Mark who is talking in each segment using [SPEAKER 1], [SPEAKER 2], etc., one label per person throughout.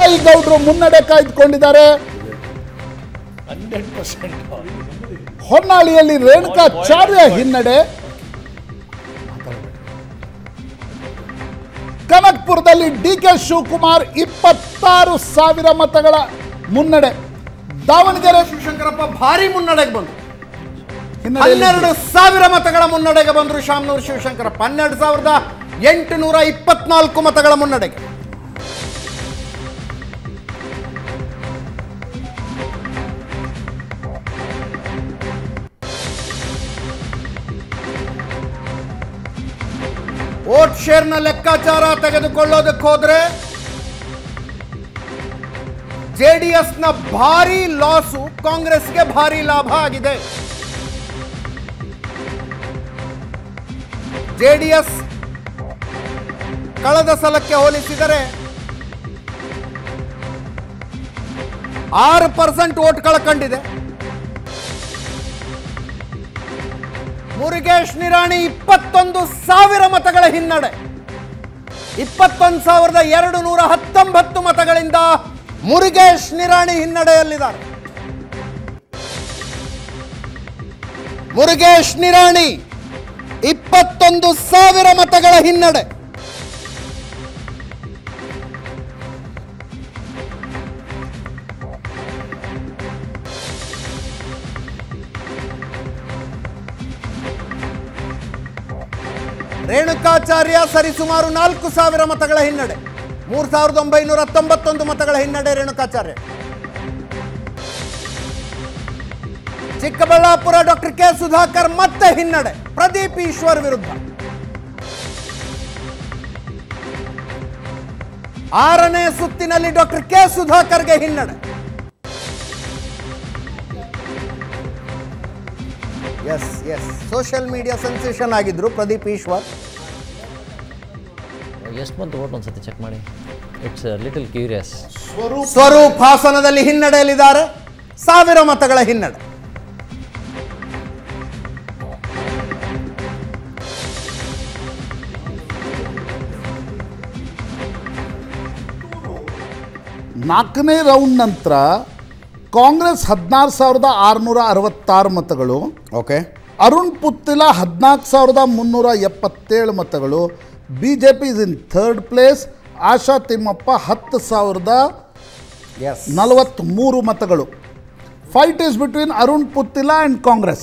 [SPEAKER 1] ಬೊಮ್ಮಾಯಿ ಗೌಡ್ರು ಮುನ್ನಡೆ ಕಾಯ್ದುಕೊಂಡಿದ್ದಾರೆ
[SPEAKER 2] ಹಂಡ್ರೆಡ್ ಪರ್ಸೆಂಟ್
[SPEAKER 1] ಹೊನ್ನಾಳಿಯಲ್ಲಿ ರೇಣುಕಾಚಾರ್ಯ ಹಿನ್ನಡೆ ಕನಕ್ಪುರದಲ್ಲಿ ಡಿ ಕೆ ಶಿವಕುಮಾರ್ ಇಪ್ಪತ್ತಾರು ಸಾವಿರ ಮತಗಳ ಮುನ್ನಡೆ ದಾವಣಗೆರೆ
[SPEAKER 3] ಶಿವಶಂಕರಪ್ಪ ಭಾರಿ ಮುನ್ನಡೆಗೆ ಬಂದ್ರು
[SPEAKER 1] ಹಿನ್ನಡೆಯಲ್ಲಿ
[SPEAKER 3] ಹನ್ನೆರಡು ಸಾವಿರ ಮತಗಳ ಮುನ್ನಡೆಗೆ ಬಂದ್ರು ಶಾಮನೂರು ಶಿವಶಂಕರಪ್ಪ ಹನ್ನೆರಡು ಸಾವಿರದ ಎಂಟುನೂರ ಇಪ್ಪತ್ನಾಲ್ಕು ಮತಗಳ ಮುನ್ನಡೆಗೆ ವೋಟ್ ಶೇರ್ನ ಲೆಕ್ಕಾಚಾರ ತೆಗೆದುಕೊಳ್ಳೋದಕ್ಕೆ ಹೋದ್ರೆ ಜೆಡಿಎಸ್ನ ಭಾರಿ ಲಾಸು ಕಾಂಗ್ರೆಸ್ಗೆ ಭಾರಿ ಲಾಭ ಆಗಿದೆ ಜೆಡಿಎಸ್ ಕಳೆದ ಸಲಕ್ಕೆ ಹೋಲಿಸಿದರೆ ಆರು ಪರ್ಸೆಂಟ್ ವೋಟ್ ಕಳ್ಕೊಂಡಿದೆ ಮುರುಗೇಶ್ ನಿರಾಣಿ ಇಪ್ಪತ್ತೊಂದು ಸಾವಿರ ಮತಗಳ ಹಿನ್ನಡೆ ಇಪ್ಪತ್ತೊಂದು ಸಾವಿರದ ಎರಡು ನೂರ ಹತ್ತೊಂಬತ್ತು ಮತಗಳಿಂದ ಮುರುಗೇಶ್ ನಿರಾಣಿ ಹಿನ್ನಡೆಯಲ್ಲಿದ್ದಾರೆ ಮುರುಗೇಶ್ ನಿರಾಣಿ ಇಪ್ಪತ್ತೊಂದು ಸಾವಿರ ಮತಗಳ ಹಿನ್ನಡೆ ರೇಣುಕಾಚಾರ್ಯ ಸರಿಸುಮಾರು ನಾಲ್ಕು ಸಾವಿರ ಮತಗಳ ಹಿನ್ನಡೆ ಮೂರು ಸಾವಿರದ ಒಂಬೈನೂರ ಹತ್ತೊಂಬತ್ತೊಂದು ಮತಗಳ ಹಿನ್ನಡೆ ರೇಣುಕಾಚಾರ್ಯ ಚಿಕ್ಕಬಳ್ಳಾಪುರ ಡಾಕ್ಟರ್ ಕೆ ಸುಧಾಕರ್ ಮತ್ತೆ ಹಿನ್ನಡೆ ಪ್ರದೀಪ್ ಈಶ್ವರ್ ವಿರುದ್ಧ ಆರನೇ ಸುತ್ತಿನಲ್ಲಿ ಡಾಕ್ಟರ್ ಕೆ ಸುಧಾಕರ್ಗೆ ಹಿನ್ನಡೆ S S social media sensation ಆಗಿದ್ರು ಪ್ರದೀಪ್ ಈಶ್ವರ್
[SPEAKER 2] ಎಷ್ಟು ಬಂತು ಓಟ್ ಒಂದ್ಸತಿ ಚೆಕ್ ಮಾಡಿ ಇಟ್ಸ್ ಲಿಟಲ್ ಕ್ಯೂರಿಯಸ್
[SPEAKER 3] ಸ್ವರೂಪ್ ಹಾಸನದಲ್ಲಿ ಹಿನ್ನಡೆಯಲ್ಲಿದ್ದಾರೆ ಸಾವಿರ ಮತಗಳ ಹಿನ್ನಡೆ
[SPEAKER 1] ನಾಲ್ಕನೇ ರೌಂಡ್ ನಂತರ ಕಾಂಗ್ರೆಸ್ ಹದಿನಾರು ಸಾವಿರದ ಆರುನೂರ ಅರವತ್ತಾರು ಮತಗಳು
[SPEAKER 3] ಓಕೆ
[SPEAKER 1] ಅರುಣ್ ಪುತ್ತಿಲ ಹದಿನಾಲ್ಕು ಸಾವಿರದ ಮುನ್ನೂರ ಎಪ್ಪತ್ತೇಳು ಮತಗಳು B J P is in third place Asha Thimmappa ಹತ್ತು ಸಾವಿರದ
[SPEAKER 3] ಎಸ್
[SPEAKER 1] ನಲವತ್ತ್ಮೂರು ಮತಗಳು fight is between Arun Puttila and Congress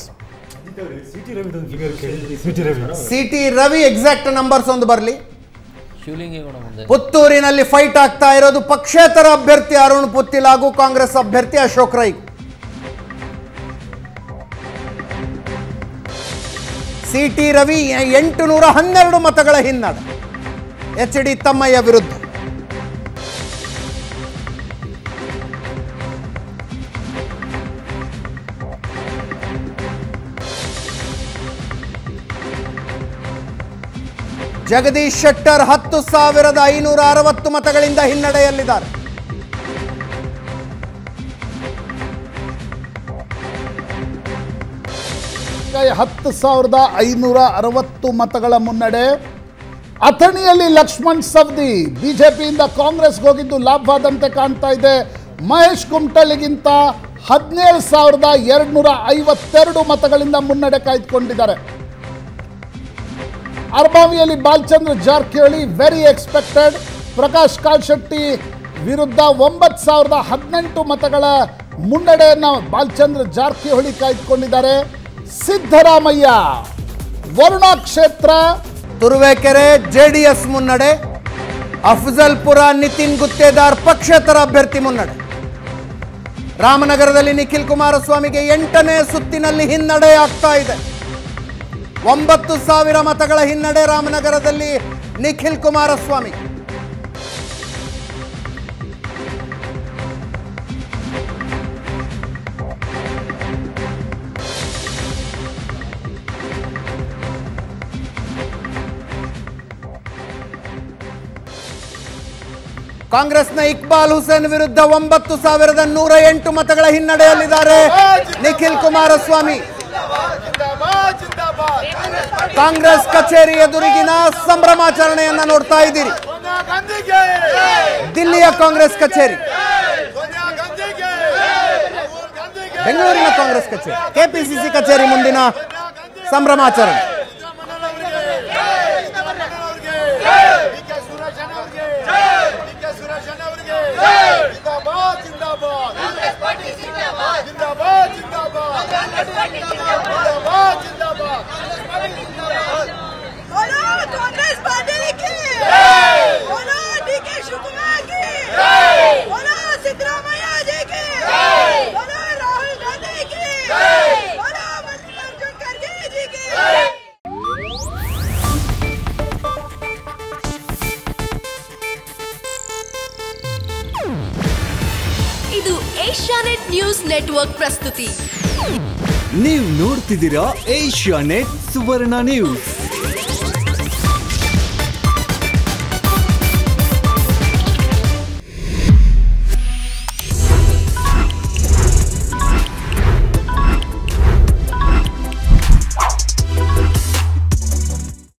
[SPEAKER 3] C T Ravi exact numbers ಒಂದು ಬರಲಿ
[SPEAKER 2] ಶಿವಲಿಂಗಿ ಕೂಡ ಮುಂದೆ
[SPEAKER 3] ಪುತ್ತೂರಿನಲ್ಲಿ ಫೈಟ್ ಆಗ್ತಾ ಇರೋದು ಪಕ್ಷೇತರ ಅಭ್ಯರ್ಥಿ ಅರುಣ್ ಪುತ್ತಿಲ್ ಹಾಗೂ ಕಾಂಗ್ರೆಸ್ ಅಭ್ಯರ್ಥಿ ಅಶೋಕ್ ರೈ ಸಿ ಟಿ ರವಿ ಎಂಟು ನೂರ ಹನ್ನೆರಡು ಮತಗಳ ಹಿನ್ನಡೆ ಎಚ್ ಡಿ ತಮ್ಮಯ್ಯ ವಿರುದ್ಧ ಜಗದೀಶ್ ಶೆಟ್ಟರ್ ಹತ್ತು ಸಾವಿರದ ಐನೂರ ಅರವತ್ತು ಮತಗಳಿಂದ ಹಿನ್ನಡೆಯಲ್ಲಿದ್ದಾರೆ
[SPEAKER 1] ಹತ್ತು ಸಾವಿರದ ಐನೂರ ಅರವತ್ತು ಮತಗಳ ಮುನ್ನಡೆ ಅಥಣಿಯಲ್ಲಿ ಲಕ್ಷ್ಮಣ್ ಸವದಿ ಬಿಜೆಪಿಯಿಂದ ಕಾಂಗ್ರೆಸ್ಗೆ ಹೋಗಿದ್ದು ಲಾಭವಾದಂತೆ ಕಾಣ್ತಾ ಇದೆ ಮಹೇಶ್ ಕುಮಟಳ್ಳಿಗಿಂತ ಹದಿನೇಳು ಸಾವಿರದ ಎರಡುನೂರ ಐವತ್ತೆರಡು ಮತಗಳಿಂದ ಮುನ್ನಡೆ ಕಾಯ್ದುಕೊಂಡಿದ್ದಾರೆ ಅರ್ಬಾವಿಯಲ್ಲಿ ಬಾಲಚಂದ್ರ ಜಾರಕಿಹೊಳಿ ವೆರಿ ಎಕ್ಸ್ಪೆಕ್ಟೆಡ್ ಪ್ರಕಾಶ್ ಕಾಲ್ಶೆಟ್ಟಿ ವಿರುದ್ಧ ಒಂಬತ್ತು ಸಾವಿರದ ಹದಿನೆಂಟು ಮತಗಳ ಮುನ್ನಡೆಯನ್ನು ಬಾಲಚಂದ್ರ ಜಾರಕಿಹೊಳಿ ಕಾಯ್ದುಕೊಂಡಿದ್ದಾರೆ ಸಿದ್ದರಾಮಯ್ಯ ವರುಣಾ ಕ್ಷೇತ್ರ
[SPEAKER 3] ತುರುವೇಕೆರೆ ಜೆಡಿಎಸ್ ಮುನ್ನಡೆ ಅಫ್ಜಲ್ಪುರ ನಿತಿನ್ ಗುತ್ತೇದಾರ್ ಪಕ್ಷೇತರ ಅಭ್ಯರ್ಥಿ ಮುನ್ನಡೆ ರಾಮನಗರದಲ್ಲಿ ನಿಖಿಲ್ ಕುಮಾರಸ್ವಾಮಿಗೆ ಎಂಟನೇ ಸುತ್ತಿನಲ್ಲಿ ಹಿನ್ನಡೆ ಆಗ್ತಾ ಇದೆ ಒಂಬತ್ತು ಸಾವಿರ ಮತಗಳ ಹಿನ್ನಡೆ ರಾಮನಗರದಲ್ಲಿ ನಿಖಿಲ್ ಕುಮಾರಸ್ವಾಮಿ ಕಾಂಗ್ರೆಸ್ನ ಇಕ್ಬಾಲ್ ಹುಸೇನ್ ವಿರುದ್ಧ ಒಂಬತ್ತು ಸಾವಿರದ ನೂರ ಎಂಟು ಮತಗಳ ಹಿನ್ನಡೆಯಲ್ಲಿದ್ದಾರೆ ನಿಖಿಲ್ ಕುಮಾರಸ್ವಾಮಿ ಕಾಂಗ್ರೆಸ್ ಕಚೇರಿ ಎದುರಿಗಿನ ಸಂಭ್ರಮಾಚರಣೆಯನ್ನ ನೋಡ್ತಾ ಇದ್ದೀರಿ
[SPEAKER 4] ಗಾಂಧಿಗೆ
[SPEAKER 3] ದಿಲ್ಲಿಯ ಕಾಂಗ್ರೆಸ್ ಕಚೇರಿ
[SPEAKER 4] ಸೋನಿಯಾ ಗಾಂಧಿಗೆ ರಾಹುಲ್ ಗಾಂಧಿಗೆ
[SPEAKER 3] ಬೆಂಗಳೂರಿನ ಕಾಂಗ್ರೆಸ್ ಕಚೇರಿ ಕೆಪಿಸಿಸಿ ಕಚೇರಿ ಮುಂದಿನ ಸಂಭ್ರಮಾಚರಣೆ
[SPEAKER 4] ಜಿಂದಾಬಾದ್ ಜಿಂದಾಬಾದ್ ಜಿಂದಾಬಾದ್ ಜಿಂದಾಬಾದ್ ಜಿಂದಾಬಾದ್ ಜಿಂದಾಬಾದ್
[SPEAKER 5] बोलो कांग्रेस पार्टी की बोलो डीके शिवकुमार की बोलो सिद्धरामैया जी की बोलो राहुल गांधी की बोलो मल्लिकार्जुन खड़गे जी की
[SPEAKER 6] ಇದು ಏಷ್ಯಾನೆಟ್ ನ್ಯೂಸ್ ನೆಟ್ವರ್ಕ್ ಪ್ರಸ್ತುತಿ
[SPEAKER 7] ನೀವು ನೋಡ್ತಿದ್ದೀರಾ ಏಷ್ಯಾ ನೆಟ್ ಸುವರ್ಣ ನ್ಯೂಸ್